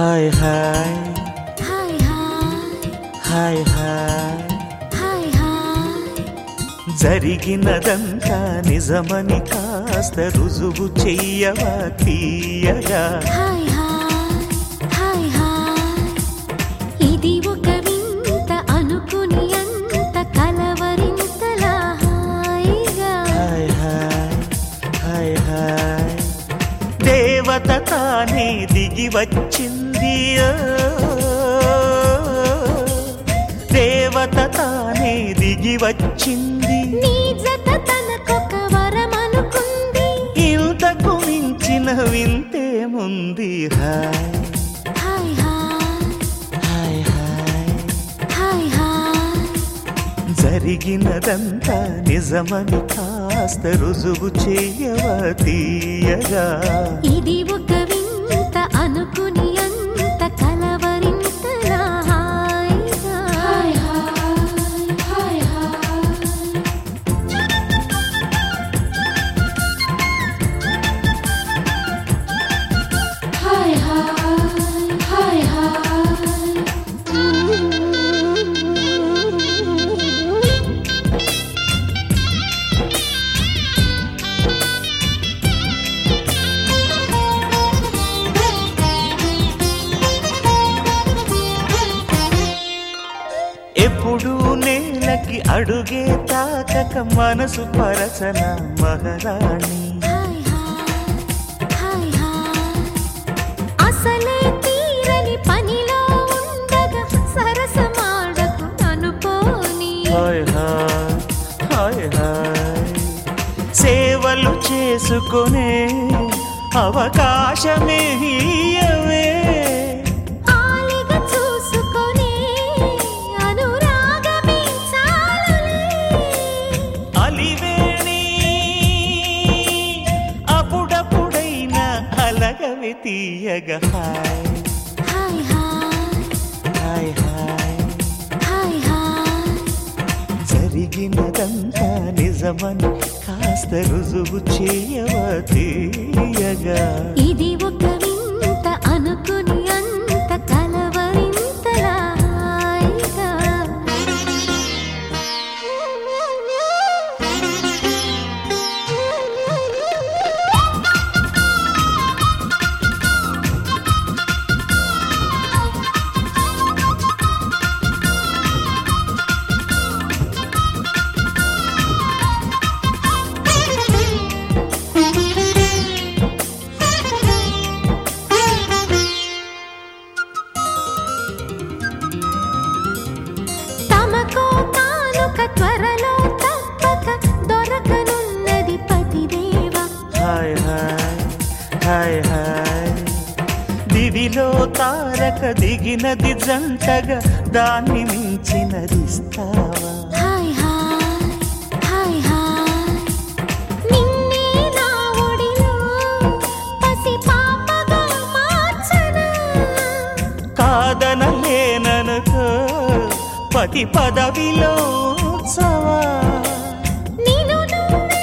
Hi హాయ్ హాయ్ హాయ్ హాయ్ హాయ్ హాయ్ హాయ్ జరిగినదంతా నిజమని కాస్త రుజువు చెయ్యవా తీయగా హాయ్ హాయ్ హాయ్ హాయ్ ఇది ఒక వింత అనుకుని అంత కలవరింతలా హాయిగా హాయ్ హాయ్ హాయ్ హాయ్ దేవత తానే దిగి వచ్చింది ఓ. దేవత తానే దిగి వచ్చింది నీ జత తనకొక వరమనుకుంది ఇంతకు మించిన వింతేముంది హాయ్ హాయ్ హాయ్ హాయ్ హాయ్ హాయ్ హాయ్ జరిగినదంతా నిజమని కాస్త రుజువు చేయవా తీయగా ఇది ఒక వింత అనుకుని అంత కలవరింతలా హాయిగా హాయ్ హాయ్ హాయ్ హాయ్ హాయ్ హాయ్ ఎప్పుడు నేలకి అడుగే తాకక మనసు పరచన మహారాణి హాయ్ హాయ్ హాయ్ అసలే తీరని పనిలో ఉండగా సరసమాడకు అనుకోని హాయ్ హాయ్ హాయ్ హాయ్ సేవలు చేసుకునే అవకాశమే ఇయ్యవే ఆలిగా చూసుకొని అనురాగమే చాలులే అలివేణి అప్పుడప్పుడైనా అలగవి తీయగ హాయ్ హాయ్ హాయ్ హాయ్ హాయ్ హాయ్ హాయ్ జరిగినదంతా నిజమని కాస్త రుజువు చేయవా తీయగా ఇది ఒక వింత అనుకుని అంత కలవరింతలా హాయిగా తమకో కానుక త్వరలో తప్పక దొరకనున్నది పతిదేవా హాయ్ హాయ్ హాయ్ హాయ్ దివిలో తారక దిగినది జంటగా దాన్ని మించినదిస్తావా హాయ్ హాయ్ హాయ్ హాయ్ నిన్నే నా ఒడిలో పసి పాపగా మార్చనా కాదనలేననుకో పతి పదవిలో చవా నిన్ను నువ్వే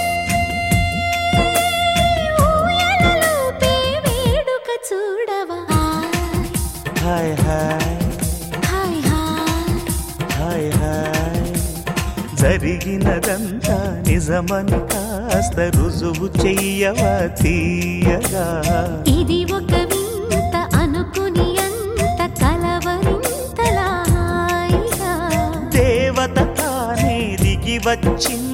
ఊయలలోపే వేడుక చూడవా హాయ్ హాయ్ హాయ్ హాయ్ హాయ్ హాయ్ జరిగినదంతా నిజమని కాస్త రుజువు చెయ్యవా తీయగా ఇది ఒక వింత అనుకుని అంత కలవరింతలా హాయిగా దేవత తానే దిగి వచ్చింది